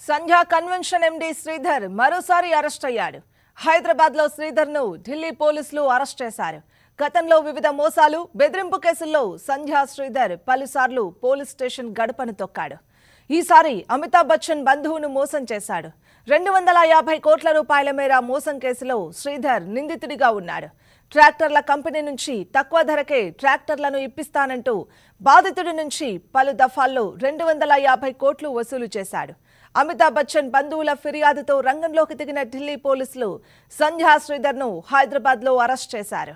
సంధ్యా convention MD Sridhar మరోసారి arrest అయ్యాడు హైదరాబాద్ లో శ్రీధర్ ను ఢిల్లీ పోలీసులు అరెస్ట్ చేశారు గతంలో వివిధ మోసాలు బెదిరింపు కేసుల్లో సంధ్యా శ్రీధర్ పలుసార్లు పోలీస్ స్టేషన్ గడపను తొక్కాడు ఈసారి అమితాబ్ బచ్చన్ బంధువును మోసం చేశాడు రెండు వందల యాభై కోట్ల రూపాయల మేర మోసం కేసులో శ్రీధర్ నిందితుడిగా ఉన్నాడు ట్రాక్టర్ల కంపెనీ నుంచి తక్కువ ధరకే ట్రాక్టర్లను ఇప్పిస్తానంటూ బాధితుడి నుంచి పలు దఫాల్లో రెండు వందల యాభై కోట్లు వసూలు చేశాడు అమితాబ్ బచ్చన్ బంధువుల ఫిర్యాదుతో రంగంలోకి దిగిన ఢిల్లీ పోలీసులు సంధ్యా శ్రీధర్ను హైదరాబాద్లో అరెస్ట్ చేశారు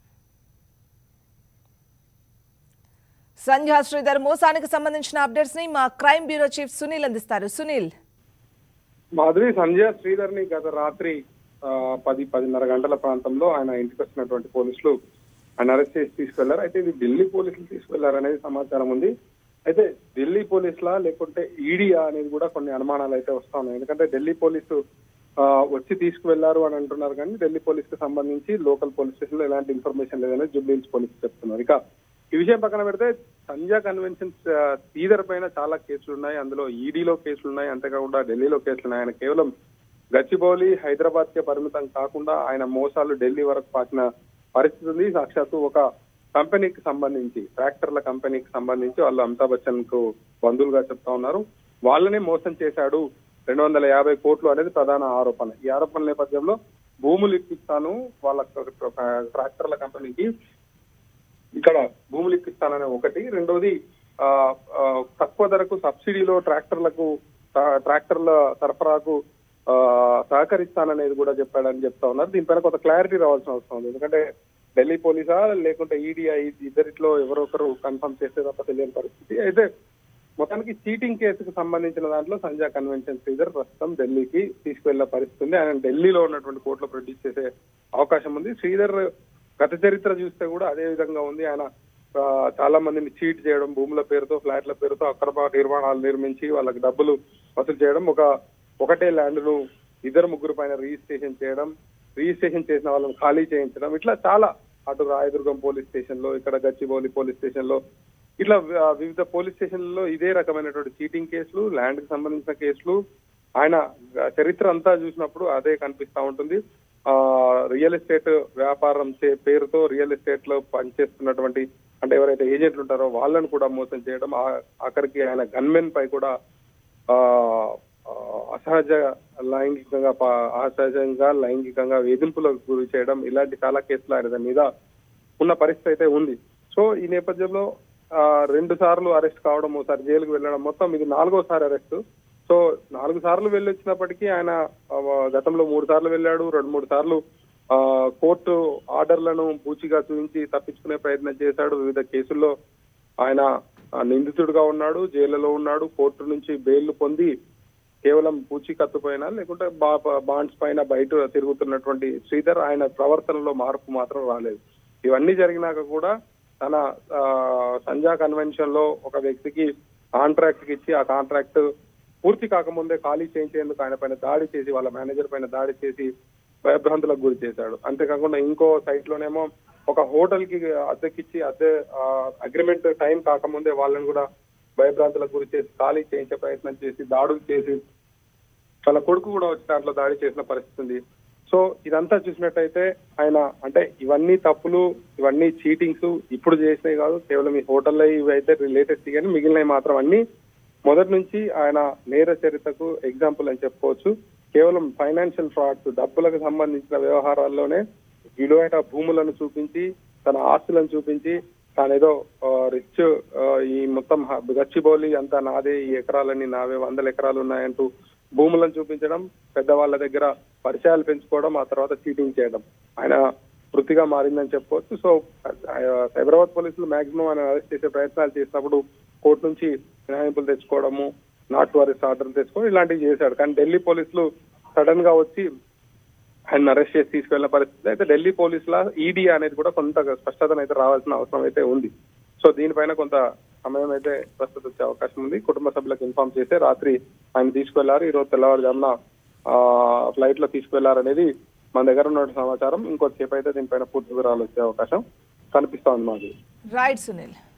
సంధ్యా శ్రీధర్ మోసానికి సంబంధించిన అప్డేట్స్ ని మా క్రైమ్ బ్యూరో చీఫ్ సునీల్ అందిస్తారు సునీల్ మాధురి సంజయ్ శ్రీధర్ ని గత రాత్రి ఆ, పది పదిన్నర గంటల ప్రాంతంలో ఆయన ఇంటికి వచ్చినటువంటి పోలీసులు ఆయన అరెస్ట్ చేసి తీసుకెళ్లారు అయితే ఇది ఢిల్లీ పోలీసులు తీసుకెళ్లారు అనేది సమాచారం ఉంది అయితే ఢిల్లీ పోలీసులా లేకుంటే ఈడీఆ అనేది కూడా కొన్ని అనుమానాలు అయితే వస్తా ఉన్నాయి ఎందుకంటే ఢిల్లీ పోలీసు ఆ, వచ్చి తీసుకువెళ్లారు అని అంటున్నారు కానీ ఢిల్లీ పోలీస్ కి సంబంధించి లోకల్ పోలీస్ స్టేషన్ లో ఎలాంటి ఇన్ఫర్మేషన్ లేదని జూబ్లీహిల్స్ పోలీసు చెప్తున్నారు ఇక ఈ విషయం పక్కన పెడితే సంధ్యా కన్వెన్షన్ శ్రీధర్ పైన చాలా కేసులు ఉన్నాయి అందులో ఈడీలో కేసులు ఉన్నాయి అంతేకాకుండా ఢిల్లీలో కేసులు ఉన్నాయి ఆయన కేవలం గచ్చిబౌలి హైదరాబాద్ కే పరిమితం కాకుండా ఆయన మోసాలు ఢిల్లీ వరకు పాకిన పరిస్థితి ఉంది సాక్షాత్తు ఒక కంపెనీకి సంబంధించి ట్రాక్టర్ల కంపెనీకి సంబంధించి వాళ్ళు అమితాబ్ బచ్చన్ కు బంధువులుగా చెప్తా ఉన్నారు వాళ్ళనే మోసం చేశాడు రెండు వందల యాభై కోట్లు అనేది ప్రధాన ఆరోపణ ఈ ఆరోపణ నేపథ్యంలో భూములు ఇప్పిస్తాను వాళ్ళ ఒక ట్రాక్టర్ల కంపెనీకి ఇక్కడ భూములు ఇప్పిస్తాననే ఒకటి రెండోది ఆ, ఆ, తక్కువ ధరకు సబ్సిడీలో ట్రాక్టర్లకు ట్రా- ట్రాక్టర్ల సరఫరాకు ఆ, సహకరిస్తాననేది కూడా చెప్పాడని చెప్తా ఉన్నారు దీనిపైన కొంత క్లారిటీ రావాల్సిన అవసరం ఉంది ఎందుకంటే ఢిల్లీ పోలీసా లేకుంటే ఈడీఐ ఇద్దరిట్లో ఎవరో ఒకరు కన్ఫర్మ్ చేస్తే తప్ప తెలియని పరిస్థితి అయితే మొత్తానికి చీటింగ్ కేసుకు సంబంధించిన దాంట్లో సంజా కన్వెన్షన్ శ్రీధర్ ప్రస్తుతం ఢిల్లీకి తీసుకువెళ్లే పరిస్థితి ఉంది ఆయన ఢిల్లీలో ఉన్నటువంటి కోర్టులో ప్రొడ్యూస్ చేసే అవకాశం ఉంది శ్రీధర్ గత చరిత్ర చూస్తే కూడా అదే విధంగా ఉంది ఆయన ఆ, చాలా మందిని చీట్ చేయడం భూముల పేరుతో ఫ్లాట్ల పేరుతో అక్రమ నిర్మాణాలు నిర్మించి వాళ్ళకి డబ్బులు వసూలు చేయడం ఒక ఒకటే ల్యాండ్ ను ఇద్దరు ముగ్గురు పైన రిజిస్ట్రేషన్ చేయడం రిజిస్ట్రేషన్ చేసిన వాళ్ళని ఖాళీ చేయించడం ఇట్లా చాలా అటు రాయదుర్గం పోలీస్ స్టేషన్ లో ఇక్కడ గచ్చిబౌలి పోలీస్ స్టేషన్ లో ఇట్లా ఆ, వివిధ పోలీస్ స్టేషన్లలో ఇదే రకమైనటువంటి చీటింగ్ కేసులు ల్యాండ్ కి సంబంధించిన కేసులు ఆయన చరిత్ర అంతా చూసినప్పుడు అదే కనిపిస్తా ఉంటుంది ఆ రియల్ ఎస్టేట్ వ్యాపారం చే పేరుతో రియల్ ఎస్టేట్ లో పనిచేస్తున్నటువంటి అంటే ఎవరైతే ఏజెంట్లు ఉంటారో వాళ్ళని కూడా మోసం చేయడం ఆ- ఆఖరికి ఆయన గన్మెన్ పై కూడా ఆ ఆ, అసహజ లైంగికంగా పా- అసహజంగా లైంగికంగా వేధింపులకు గురి చేయడం ఇలాంటి చాలా కేసులు ఆయన మీద ఉన్న పరిస్థితి అయితే ఉంది సో ఈ నేపథ్యంలో ఆ, రెండు సార్లు అరెస్ట్ కావడం ఒకసారి జైలుకు వెళ్ళడం మొత్తం ఇది నాలుగోసారి అరెస్ట్ సో నాలుగు సార్లు వెళ్ళి వచ్చినప్పటికీ ఆయన ఆ, గతంలో మూడు సార్లు వెళ్ళాడు రెండు మూడు సార్లు ఆ, కోర్టు ఆర్డర్లను పూచిగా చూపించి తప్పించుకునే ప్రయత్నం చేశాడు వివిధ కేసుల్లో ఆయన ఆ, నిందితుడిగా ఉన్నాడు జైలులో ఉన్నాడు కోర్టు నుంచి బెయిల్ పొంది కేవలం పూచీకత్తు పైన లేకుంటే బా- బాండ్స్ పైన బయట తిరుగుతున్నటువంటి శ్రీధర్ ఆయన ప్రవర్తనలో మార్పు మాత్రం రాలేదు ఇవన్నీ జరిగినాక కూడా తన ఆ, సంజా కన్వెన్షన్ లో ఒక వ్యక్తికి కాంట్రాక్ట్ ఇచ్చి ఆ కాంట్రాక్ట్ పూర్తి కాకముందే ఖాళీ చేయించేందుకు ఆయన పైన దాడి చేసి వాళ్ళ మేనేజర్ పైన దాడి చేసి భయభ్రాంతులకు గురి చేశాడు అంతేకాకుండా ఇంకో సైట్ లోనేమో ఒక హోటల్ కి అద్దెకిచ్చి అద్దె అగ్రిమెంట్ టైం కాకముందే వాళ్ళని కూడా భయభ్రాంతులకు గురి చేసి ఖాళీ చేయించే ప్రయత్నం చేసి దాడులు చేసి వాళ్ళ కొడుకు కూడా వచ్చి దాంట్లో దాడి చేసిన పరిస్థితి ఉంది సో ఇదంతా చూసినట్టయితే ఆయన అంటే ఇవన్నీ తప్పులు ఇవన్నీ చీటింగ్స్ ఇప్పుడు చేసినవి కాదు కేవలం ఈ హోటల్లో ఇవి అయితే లేటెస్ట్ కానీ మిగిలినవి మాత్రం అన్ని మొదటి నుంచి ఆయన నేర చరిత్రకు ఎగ్జాంపుల్ అని చెప్పుకోవచ్చు కేవలం ఫైనాన్షియల్ ఫ్రాడ్స్ డబ్బులకు సంబంధించిన వ్యవహారాల్లోనే విలువైన భూములను చూపించి తన ఆస్తులను చూపించి తానేదో రిచ్ ఈ మొత్తం హ- గచ్చిబౌలి అంతా నాదే ఈ ఎకరాలన్నీ నావే వందల ఎకరాలు ఉన్నాయంటూ భూములను చూపించడం పెద్దవాళ్ళ దగ్గర పరిచయాలు పెంచుకోవడం ఆ తర్వాత చీటింగ్ చేయడం ఆయన వృత్తిగా మారిందని చెప్పుకోవచ్చు సో ఆ, సైబరాబాద్ పోలీసులు మాక్సిమం ఆయన అరెస్ట్ చేసే ప్రయత్నాలు చేసినప్పుడు కోర్టు నుంచి మినహాయింపులు తెచ్చుకోవడము నాట్ టు అరెస్ట్ ఆర్డర్ తెచ్చుకోవడం ఇలాంటివి చేశాడు కానీ ఢిల్లీ పోలీసులు సడన్ గా వచ్చి ఆయన అరెస్ట్ చేసి తీసుకెళ్లిన పరిస్థితి అయితే ఢిల్లీ పోలీసుల ఈడీ అనేది కూడా కొంత స్పష్టతను అయితే రావాల్సిన అవసరం అయితే ఉంది సో దీనిపైన కొంత సమయం అయితే ప్రస్తుతం వచ్చే అవకాశం ఉంది కుటుంబ సభ్యులకు ఇన్ఫార్మ్ చేస్తే రాత్రి ఆయన తీసుకెళ్లారు ఈ రోజు తెల్లవారుజామున ఫ్లైట్ లో తీసుకెళ్లారనేది మన దగ్గర ఉన్న సమాచారం ఇంకొద్దిసేపు అయితే దీనిపైన పూర్తి వివరాలు వచ్చే అవకాశం కనిపిస్తా ఉంది మాకు రైట్ సునీల్